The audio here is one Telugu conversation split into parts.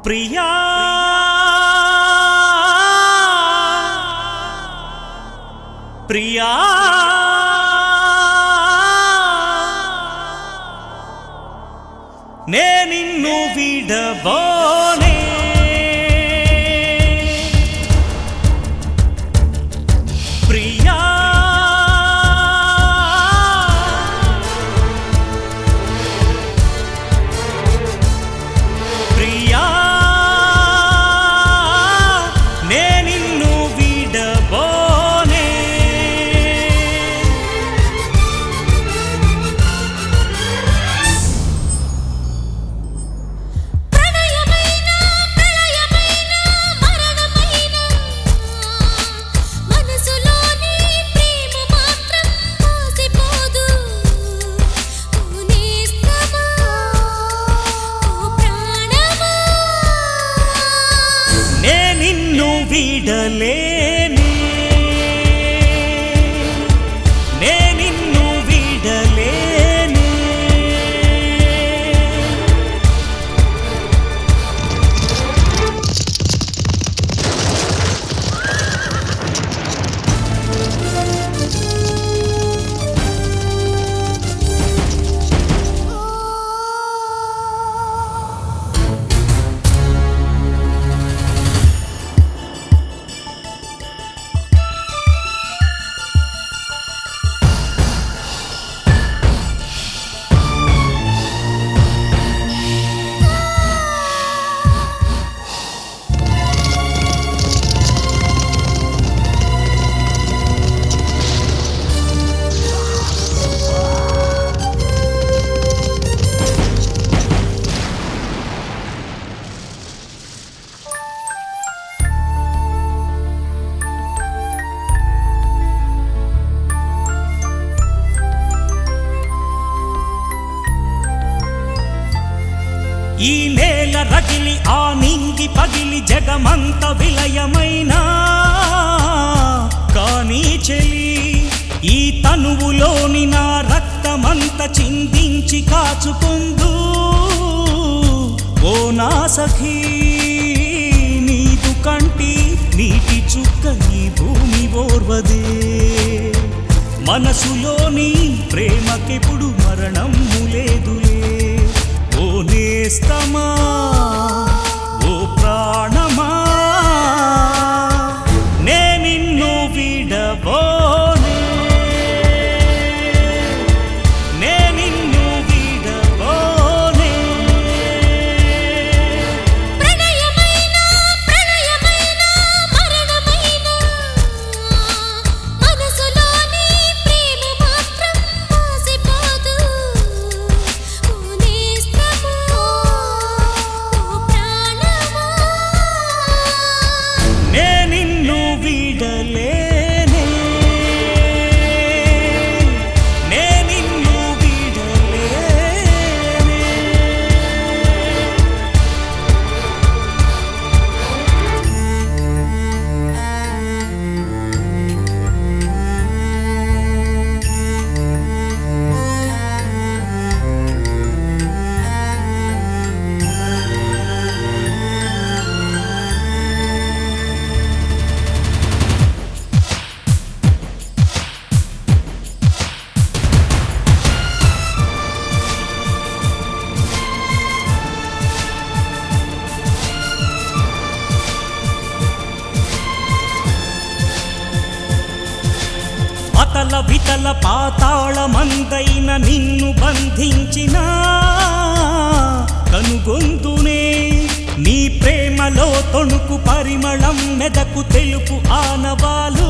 ప్రియా ప్రియా నే నిన్ను విడబోనే ప్రియా ప్రియా నే నిన్ను విడబోనే ప్రణయమైన ప్రళయమైన మరణమైన మనసులోని ప్రేమ మాత్రం మోసిపోదు ఓ నేస్తమా ఓ ప్రాణమా నే నిన్ను విడలేనే నే నిన్ను విడలేనే ఈ నేల రగిలి ఆ నింగి పగిలి జగమంత విలయమైనా కానీ చెలి ఈ తనువులోని నా రక్తమంత చిందించి కాచుకుందు ఓ నా సఖీ నీదు కంటి నీటి చుక్క ఈ భూమి ఓర్వదే మనసులోని ప్రేమకెప్పుడు మరణం లేదులే ఓ నేస్తమా ఓ ప్రాణమా నే నిన్ను విడబోనే నే నిన్ను విడబోనే ప్రణయమైన ప్రళయమైన మరణమైన మనసులోని ప్రేమ మాత్రం మోసిపోదు ఓ నేస్తమా ఓ ప్రాణమా నే నిన్ను విడలేనే నే నిన్ను విడలేనే అతల వితల పాతాళ మందైన నిన్ను బంధించిన కనుగొందునే నీ ప్రేమలో తొణుకు పరిమళం మెదకు తెలుపు ఆనవాలు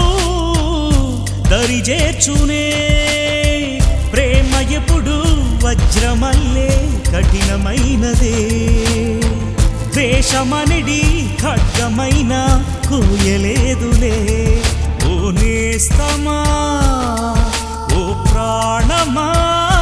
దరిజేర్చునే ప్రేమ ఎప్పుడు వజ్రమల్లే కఠినమైనదే ద్వేషమనిడి ఖడ్గమైన కూయలేదులే ఓ నేస్తమా ఓ ప్రాణమా